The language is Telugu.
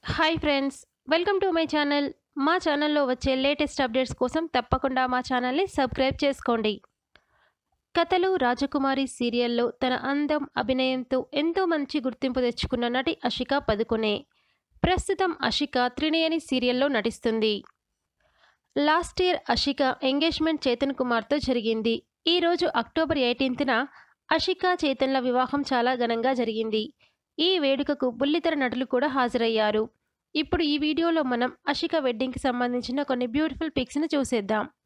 hi friends welcome to my channel మా ఛానల్లో వచ్చే లేటెస్ట్ అప్డేట్స్ కోసం తప్పకుండా మా ఛానల్ని సబ్స్క్రైబ్ చేసుకోండి కథలు రాజకుమారి సీరియల్లో తన అందం అభినయంతో ఎంతో మంచి గుర్తింపు తెచ్చుకున్న నటి అషిక పదుకునే ప్రస్తుతం అషిక త్రినయని సీరియల్లో నటిస్తుంది last year Ashika engagement Chetan కుమార్తో జరిగింది ఈరోజు అక్టోబర్ ఎయిటీన్త్న అషిక చేతన్ల వివాహం చాలా ఘనంగా జరిగింది ఈ వేడుకకు బుల్లితెర నటులు కూడా హాజరయ్యారు ఇప్పుడు ఈ వీడియోలో మనం అషిక వెడ్డింగ్కి సంబంధించిన కొన్ని బ్యూటిఫుల్ పిక్స్ని చూసేద్దాం